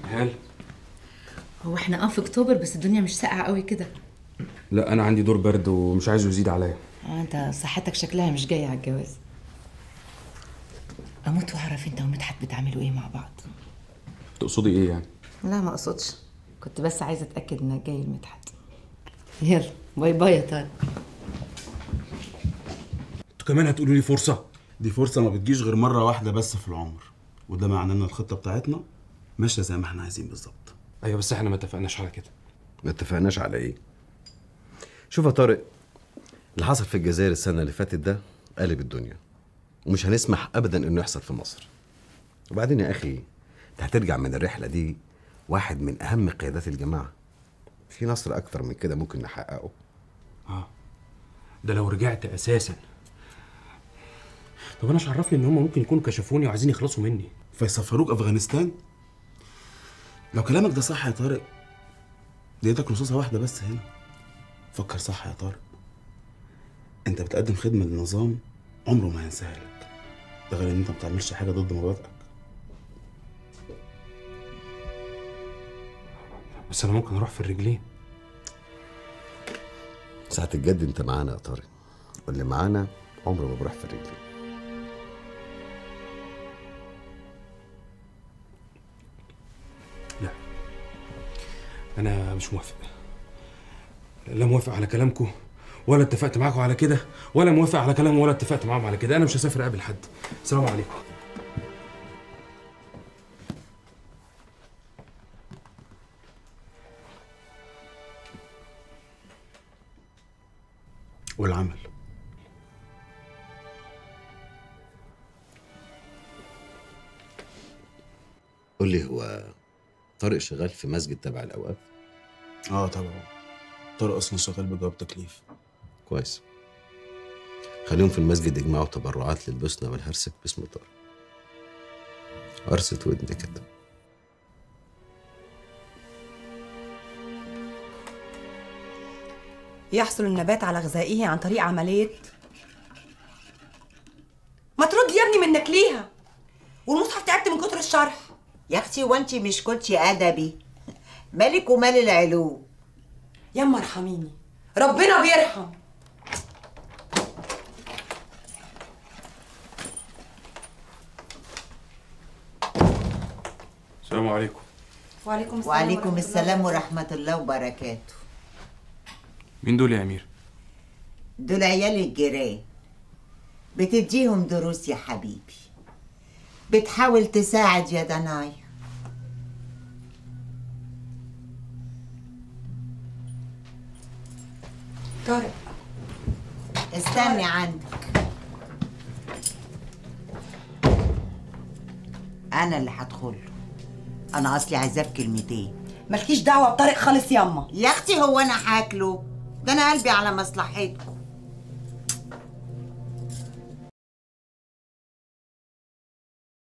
هل هو احنا اه في اكتوبر بس الدنيا مش ساقعه قوي كده لا انا عندي دور برد ومش عايزه يزيد عليا اه انت صحتك شكلها مش جايه على الجواز اموت واعرف انت ومدحت بتعملوا ايه مع بعض تقصدي ايه يعني لا ما اقصدش كنت بس عايزه اتاكد انك جاي لمدحت يلا باي باي يا طارق انتوا كمان هتقولوا لي فرصه دي فرصة ما بتجيش غير مرة واحدة بس في العمر وده معناه ان الخطة بتاعتنا ماشية زي ما احنا عايزين بالظبط ايوه بس احنا ما اتفقناش على كده ما اتفقناش على ايه شوف يا طارق اللي حصل في الجزائر السنه اللي فاتت ده قلب الدنيا ومش هنسمح ابدا انه يحصل في مصر وبعدين يا اخي انت هترجع من الرحله دي واحد من اهم قيادات الجماعه في نصر اكتر من كده ممكن نحققه اه ده لو رجعت اساسا طب انا مش عرفني ان هم ممكن يكونوا كشفوني وعايزين يخلصوا مني فيسفروك افغانستان لو كلامك ده صح يا طارق ديتك نصوصها واحدة بس هنا فكر صح يا طارق انت بتقدم خدمة للنظام عمره ما هينساها لك ده غير ان انت ما بتعملش حاجة ضد مبادئك بس انا ممكن اروح في الرجلين ساعة الجد انت معانا يا طارق واللي معانا عمره ما بروح في الرجل لا انا مش موافق لا موافق على كلامكم ولا اتفقت معاكم على كده ولا موافق على كلام ولا اتفقت معاهم على كده انا مش هسافر اقابل حد السلام عليكم والعمل قول لي هو طارق شغال في مسجد تبع الاوقاف اه طبعا طارق اصلا شغال بجواب تكليف كويس خليهم في المسجد يجمعوا تبرعات للبسنة والهرسك باسم طارق قرصة ودن كده يحصل النبات على غذائه عن طريق عملية ما ترد يا ابني منك ليها والمصحف تعبت من كتر الشرح يا اختي وانت مش كنتي ادبي مالك ومال العلوم يما ارحميني ربنا بيرحم السلام عليكم وعليكم السلام وعليكم ورحمة السلام الله ورحمة الله وبركاته مين دول يا امير دول عيال الجيران بتديهم دروس يا حبيبي بتحاول تساعد يا دناي طارق استني عندك انا اللي هدخله انا اصلي عايزاه بكلمتين مالكيش دعوة بطارق خالص يما يا اختي هو انا هاكله ده انا قلبي على مصلحتكم